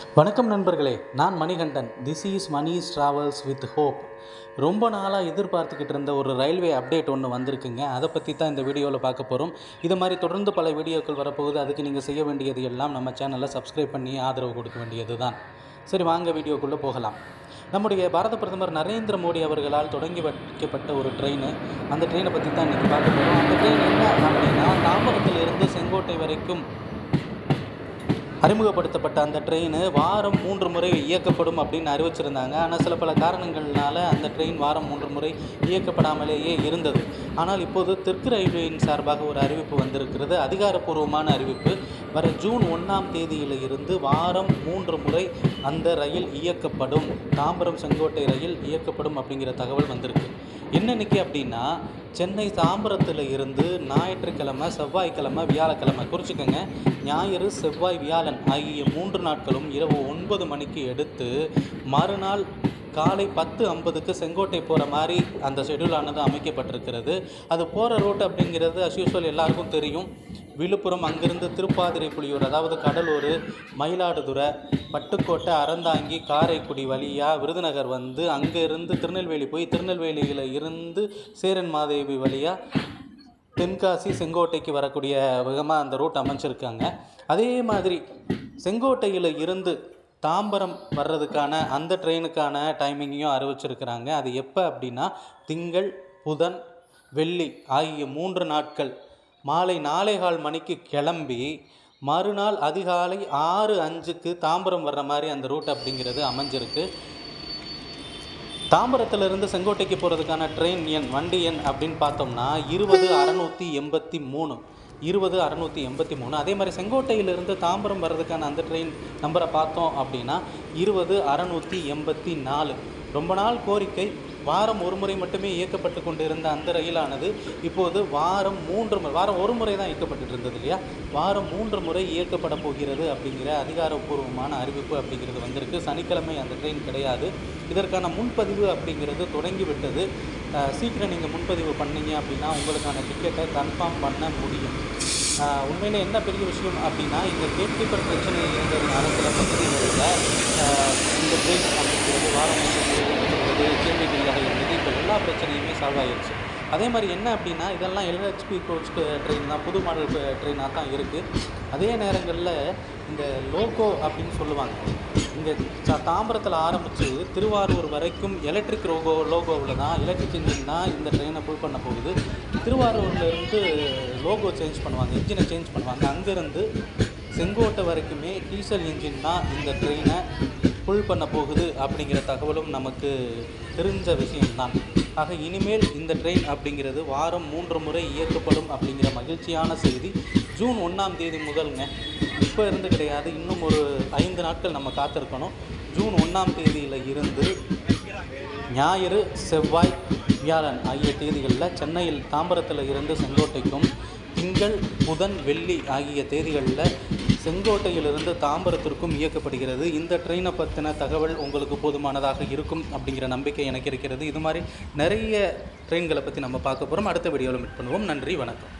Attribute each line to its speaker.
Speaker 1: வணக்கம் நண்பர்களே நான் Manikandan this is Mani's travels with hope ரொம்ப நாளாக எதிர்பார்த்துக்கிட்டு இருந்த ஒரு ரயில்வே அப்டேட் ஒன்று வந்திருக்குங்க அதை பற்றி தான் இந்த வீடியோவில் பார்க்க போகிறோம் இது மாதிரி தொடர்ந்து பல வீடியோக்கள் வரப்போகுது அதுக்கு நீங்கள் செய்ய வேண்டியது எல்லாம் நம்ம சேனலை சப்ஸ்கிரைப் பண்ணி ஆதரவு கொடுக்க வேண்டியது தான் சரி வாங்க வீடியோக்குள்ளே போகலாம் நம்முடைய பாரத பிரதமர் நரேந்திர மோடி அவர்களால் தொடங்கி வைக்கப்பட்ட ஒரு ட்ரெயின் அந்த ட்ரெயினை பற்றி தான் இன்றைக்கி பார்க்க போகிறோம் அந்த ட்ரெயின் என்ன அப்படின்னா தாம்பரத்தில் இருந்து செங்கோட்டை வரைக்கும் அறிமுகப்படுத்தப்பட்ட அந்த ட்ரெயின் வாரம் மூன்று முறை இயக்கப்படும் அப்படின்னு அறிவிச்சிருந்தாங்க ஆனால் சில பல காரணங்கள்னால அந்த ட்ரெயின் வாரம் மூன்று முறை இயக்கப்படாமலேயே இருந்தது ஆனால் இப்போது தெற்கு ரயில்வேயின் சார்பாக ஒரு அறிவிப்பு வந்திருக்கிறது அதிகாரப்பூர்வமான அறிவிப்பு வர ஜூன் ஒன்றாம் தேதியில் இருந்து வாரம் மூன்று முறை அந்த ரயில் இயக்கப்படும் தாம்பரம் செங்கோட்டை ரயில் இயக்கப்படும் அப்படிங்கிற தகவல் வந்திருக்கு என்னன்னைக்கு அப்படின்னா சென்னை தாம்பரத்தில் இருந்து ஞாயிற்றுக்கிழமை செவ்வாய்க்கிழமை வியாழக்கிழமை குறிச்சிக்கோங்க ஞாயிறு செவ்வாய் வியாழன் ஆகிய மூன்று நாட்களும் இரவு ஒன்பது மணிக்கு எடுத்து மறுநாள் காலை பத்து ஐம்பதுக்கு செங்கோட்டை போகிற மாதிரி அந்த ஷெடியூலானது அமைக்கப்பட்டிருக்கிறது அது போகிற ரூட் அப்படிங்கிறது அஸ் யூஸ்வல் எல்லாருக்கும் தெரியும் விழுப்புரம் அங்கிருந்து திருப்பாதிரை புலியூர் அதாவது கடலூர் மயிலாடுதுறை பட்டுக்கோட்டை அறந்தாங்கி காரைக்குடி வழியாக விருதுநகர் வந்து அங்கேருந்து திருநெல்வேலி போய் திருநெல்வேலியில் இருந்து சேரன் மாதேவி வழியாக தென்காசி செங்கோட்டைக்கு வரக்கூடிய விதமாக அந்த ரூட் அமைச்சிருக்காங்க அதே மாதிரி செங்கோட்டையில் இருந்து தாம்பரம் வர்றதுக்கான அந்த ட்ரெயினுக்கான டைமிங்கையும் அறிவிச்சிருக்கிறாங்க அது எப்போ அப்படின்னா திங்கள் புதன் வெள்ளி ஆகிய மூன்று நாட்கள் மாலை நாலேகால் மணிக்கு கிளம்பி மறுநாள் அதிகாலை ஆறு அஞ்சுக்கு தாம்பரம் வர்ற மாதிரி அந்த ரூட் அப்படிங்கிறது அமைஞ்சிருக்கு தாம்பரத்திலிருந்து செங்கோட்டைக்கு போகிறதுக்கான ட்ரெயின் எண் வண்டி எண் அப்படின்னு பார்த்தோம்னா இருபது அறநூற்றி எண்பத்தி மூணு இருபது அறநூற்றி எண்பத்தி மூணு அதே மாதிரி செங்கோட்டையிலிருந்து தாம்பரம் வர்றதுக்கான அந்த ட்ரெயின் நம்பரை பார்த்தோம் அப்படின்னா இருபது அறநூற்றி எண்பத்தி நாலு ரொம்ப நாள் கோரிக்கை வாரம் ஒரு முறை மட்டுமே இயக்கப்பட்டு கொண்டு இருந்த அந்த ரயிலானது இப்போது வாரம் மூன்று முறை வாரம் ஒரு முறை தான் இயக்கப்பட்டு இருந்தது இல்லையா வாரம் மூன்று முறை இயக்கப்பட போகிறது அப்படிங்கிற அதிகாரப்பூர்வமான அறிவிப்பு அப்படிங்கிறது வந்திருக்கு சனிக்கிழமை அந்த ட்ரெயின் கிடையாது இதற்கான முன்பதிவு அப்படிங்கிறது தொடங்கி விட்டது அஹ் சீக்கிரம் நீங்கள் முன்பதிவு பண்ணீங்க அப்படின்னா உங்களுக்கான டிக்கெட்டை கன்ஃபார்ம் பண்ண முடியும் ஆஹ் உண்மையிலே என்ன பெரிய விஷயம் அப்படின்னா இந்த கேட் கீப்பர் பிரச்சனை இருந்ததுனால சில பகுதிகளில் ஆஹ் இந்த ட்ரெயின் அப்படிங்கிறது வாரம் இருந்தது கேள்விக்குறியாக இருந்தது இப்போ எல்லா பிரச்சனையுமே சால்வ் ஆகிடுச்சு அதே மாதிரி என்ன அப்படின்னா இதெல்லாம் எல்ஹெச்பி கோச் ட்ரெயின் தான் புது மாடல் ட்ரெயினாக தான் இருக்குது அதே நேரங்களில் இந்த லோகோ அப்படின்னு சொல்லுவாங்க இங்கே தாம்பரத்தில் ஆரம்பித்து திருவாரூர் வரைக்கும் எலக்ட்ரிக் லோகோ லோகோவில் தான் எலக்ட்ரிக் இன்ஜின் தான் இந்த ட்ரெயினை புல் பண்ண போகுது திருவாரூர்லேருந்து லோகோ சேஞ்ச் பண்ணுவாங்க இன்ஜினை சேஞ்ச் பண்ணுவாங்க அங்கேருந்து செங்கோட்டை வரைக்குமே டீசல் இன்ஜின் தான் இந்த ட்ரெயினை புல் பண்ண போகுது அப்படிங்கிற தகவலும் நமக்கு தெரிஞ்ச விஷயம்தான் ஆக இனிமேல் இந்த ட்ரெயின் அப்படிங்கிறது வாரம் மூன்று முறை இயக்கப்படும் அப்படிங்கிற மகிழ்ச்சியான செய்தி ஜூன் ஒன்றாம் தேதி முதல்ங்க இப்போ இருந்து கிடையாது இன்னும் ஒரு ஐந்து நாட்கள் நம்ம காத்திருக்கணும் ஜூன் ஒன்றாம் தேதியில் இருந்து ஞாயிறு செவ்வாய் வியாழன் ஆகிய தேதிகளில் சென்னையில் தாம்பரத்தில் இருந்து செங்கோட்டைக்கும் திங்கள் புதன் வெள்ளி ஆகிய தேதிகளில் செங்கோட்டையிலிருந்து தாம்பரத்திற்கும் இயக்கப்படுகிறது இந்த ட்ரெயினை பற்றின தகவல் உங்களுக்கு போதுமானதாக இருக்கும் அப்படிங்கிற நம்பிக்கை எனக்கு இருக்கிறது இது மாதிரி நிறைய ட்ரெயின்களை பற்றி நம்ம பார்க்க போகிறோம் அடுத்த வீடியோவில் மீட் பண்ணுவோம் நன்றி வணக்கம்